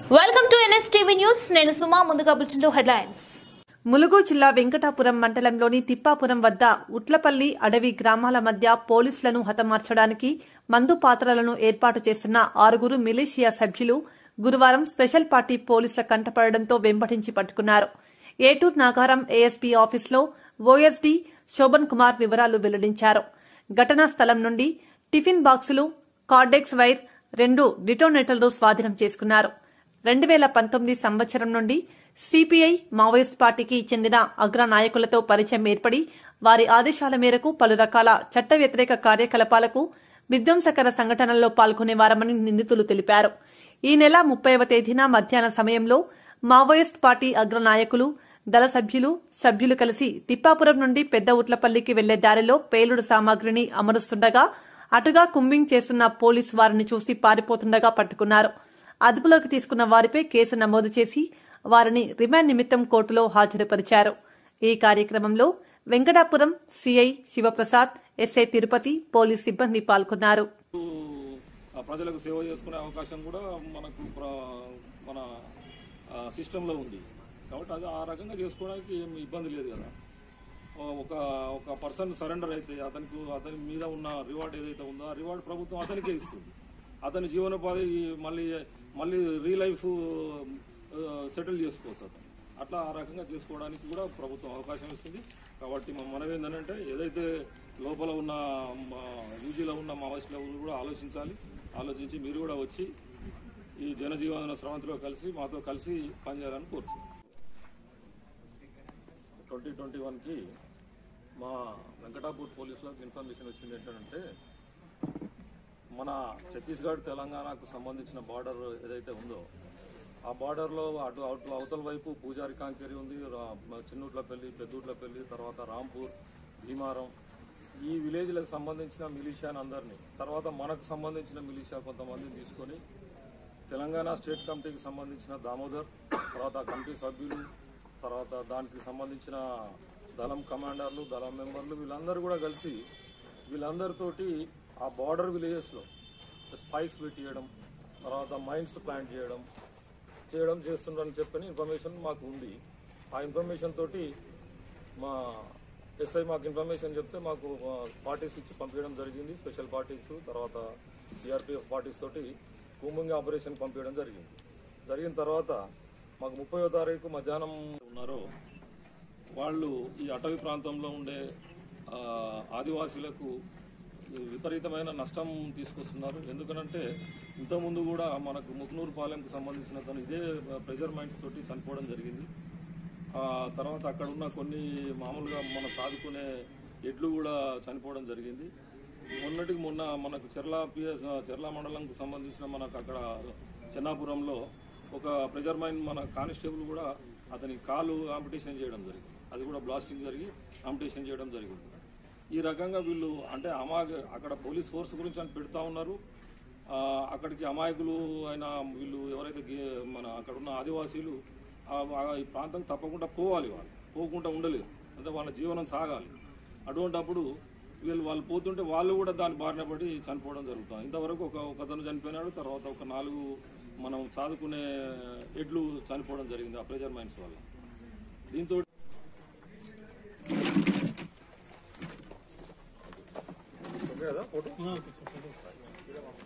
welcome to NSTV news నేను సుమా ముందుగా బులెటిన్లో హెడ్లైన్స్ ములుగు జిల్లా వెంకటాపురం మండలంలోని తిప్పాపురం వద్ద ఉట్లపల్లి అడవి గ్రామాల మధ్య పోలీసులను హతమార్చడానికి మందు పాత్రలను ఏర్పాటు చేస్తున్న ఆరుగురు మిలీషియా సభ్యులు గురువారం స్పెషల్ పార్టీ పోలీసుల కంటపడడంతో వెంబడించి పట్టుకున్నారు ఏటూర్ నాగారం ఏఎస్పీ ఆఫీసులో ఓఎస్డీ శోభన్ కుమార్ వివరాలు వెల్లడించారు ఘటనా స్థలం నుండి టిఫిన్ బాక్సులు కార్డెక్స్ వైర్ రెండు డిటోనేటర్లు స్వాధీనం చేసుకున్నారు రెండు వేల పంతొమ్మిది సంవత్సరం నుండి సిపిఐ మావోయిస్ట్ పార్టీకి చెందిన అగ్ర నాయకులతో పరిచయం ఏర్పడి వారి ఆదేశాల మేరకు పలు రకాల చట్ట వ్యతిరేక కార్యకలాపాలకు విధ్వంసకర సంఘటనల్లో పాల్గొనేవారమని నిందితులు తెలిపారు ఈ నెల ముప్పైవ తేదీన మధ్యాహ్న సమయంలో మావోయిస్ట్ పార్టీ అగ్ర నాయకులు దళ సభ్యులు సభ్యులు కలిసి తిప్పాపురం నుండి పెద్ద ఉట్లపల్లికి వెళ్లే దారిలో పేలుడు సామాగ్రిని అమరుస్తుండగా అటుగా కుంబింగ్ చేస్తున్న పోలీసు వారిని చూసి పారిపోతుండగా పట్టుకున్నారు అదుపులోకి తీసుకున్న వారిపై కేసు నమోదు చేసి వారిని రిమాండ్ నిమిత్తం కోర్టులో హాజరుపరిచారు ఈ కార్యక్రమంలో Venkatapuram CI Sivaprasad SI Tirupati police సిబ్బంది పాల్గొన్నారు ఆ ప్రజలకు సేవ చేసుకునే అవకాశం కూడా మనకు ప్ర- మన సిస్టంలో ఉంది కాబట్టి అది ఆ రకంగా చేసుకోవడానికి ఏం ఇబ్బంది లేదు కదా ఓ- ఒక ఒక పర్సన్ సరెండర్ అయితే అతనికి అతని మీద ఉన్న రివార్డ్ ఏదైతే ఉందో ఆ రివార్డ్ ప్రభుత్వం అతనికే ఇస్తుంది అతని జీవనోపాధి మళ్ళీ మళ్ళీ రీ లైఫ్ సెటిల్ చేసుకోవచ్చు అతను అట్లా ఆ రకంగా చేసుకోవడానికి కూడా ప్రభుత్వం అవకాశం ఇస్తుంది కాబట్టి మా మనం ఏంటంటే ఏదైతే లోపల ఉన్న మా యూజీలో ఉన్న మావోయిస్టుల కూడా ఆలోచించాలి ఆలోచించి మీరు కూడా వచ్చి ఈ జనజీవన స్రవంతిలో కలిసి మాతో కలిసి పనిచేయాలని కోరుతున్నాం ట్వంటీ ట్వంటీ వన్కి మా వెంకటాపూర్ పోలీసులకు ఇన్ఫర్మేషన్ వచ్చింది ఏంటంటే మన ఛత్తీస్గఢ్ తెలంగాణకు సంబంధించిన బార్డర్ ఏదైతే ఉందో ఆ బార్డర్లో అటు అటు అవతల వైపు పూజారి కాంకేరి ఉంది రా- చిన్నూట్లపల్లి పెద్దూట్లపల్లి తర్వాత రాంపూర్ భీమారం ఈ విలేజ్లకు సంబంధించిన మిలిషియాని అందరినీ తర్వాత మనకు సంబంధించిన మిలిషియా కొంతమందిని తీసుకొని తెలంగాణ స్టేట్ కమిటీకి సంబంధించిన దామోదర్ తర్వాత కమిటీ సభ్యులు తర్వాత దానికి సంబంధించిన దళం కమాండర్లు దళం మెంబర్లు వీళ్ళందరూ కూడా కలిసి వీళ్ళందరితోటి ఆ బార్డర్ విలేజెస్లో స్పైక్స్ పెట్టియడం తర్వాత మైన్స్ ప్లాంట్ చేయడం చేయడం చేస్తున్నారని చెప్పని ఇన్ఫర్మేషన్ మాకు ఉంది ఆ ఇన్ఫర్మేషన్ తోటి మా ఎస్ఐ మాకు ఇన్ఫర్మేషన్ చెప్తే మాకు పార్టీస్ ఇచ్చి పంపించడం జరిగింది స్పెషల్ పార్టీస్ తర్వాత సిఆర్పిఎఫ్ పార్టీస్ తోటి కూంబింగ్ ఆపరేషన్ పంపించడం జరిగింది జరిగిన తర్వాత మాకు ముప్పయో తారీఖు మధ్యాహ్నం ఉన్నారో వాళ్ళు ఈ అటవీ ప్రాంతంలో ఉండే ఆ, ఆదివాసీలకు విపరీతమైన నష్టం తీసుకొస్తున్నారు ఎందుకనంటే ఇంతకుముందు కూడా మనకు ముక్నూరు పాలెంకు సంబంధించిన తను ఇదే ప్రెజర్ మైండ్స్ తోటి చనిపోవడం జరిగింది ఆ తర్వాత అక్కడ ఉన్న కొన్ని మామూలుగా మన సాదుకునే ఎడ్లు కూడా చనిపోవడం జరిగింది మొన్నటికి మొన్న మనకు చెర్ల పిఎస్ చెర్ల మండలంకు సంబంధించిన మనకు అక్కడ చెన్నాపురంలో ఒక ప్రెజర్ మైన్ మన కానిస్టేబుల్ కూడా అతని కాలు కాంపిటీషన్ చేయడం జరిగింది అది కూడా బ్లాస్టింగ్ జరిగి కాంపిటీషన్ చేయడం జరిగింది ఈ రకంగా వీళ్ళు అంటే అమా అక్కడ పోలీస్ ఫోర్స్ గురించి అని పెడతా ఉన్నారు ఆ, అక్కడికి అమాయకులు అయిన వీళ్ళు ఎవరైతే గే- మన అక్కడ ఉన్న ఆదివాసీలు ఆ- ఆ ఈ ప్రాంతం తప్పకుండా పోవాలి వాళ్ళు పోకుండా ఉండలేరు అంటే వాళ్ళ జీవనం సాగాలి అటువంటప్పుడు వీళ్ళు వాళ్ళు పోతుంటే వాళ్ళు కూడా దాని బారిన పడి చనిపోవడం జరుగుతుంది ఇంతవరకు ఒక ఒకతను చనిపోయినాడు తర్వాత ఒక నాలుగు మనం చదువుకునే ఎడ్లు చనిపోవడం జరిగింది ఆ ప్రెజర్ మైన్స్ వల్ల దీంతో ఓకే కదా ఫోటో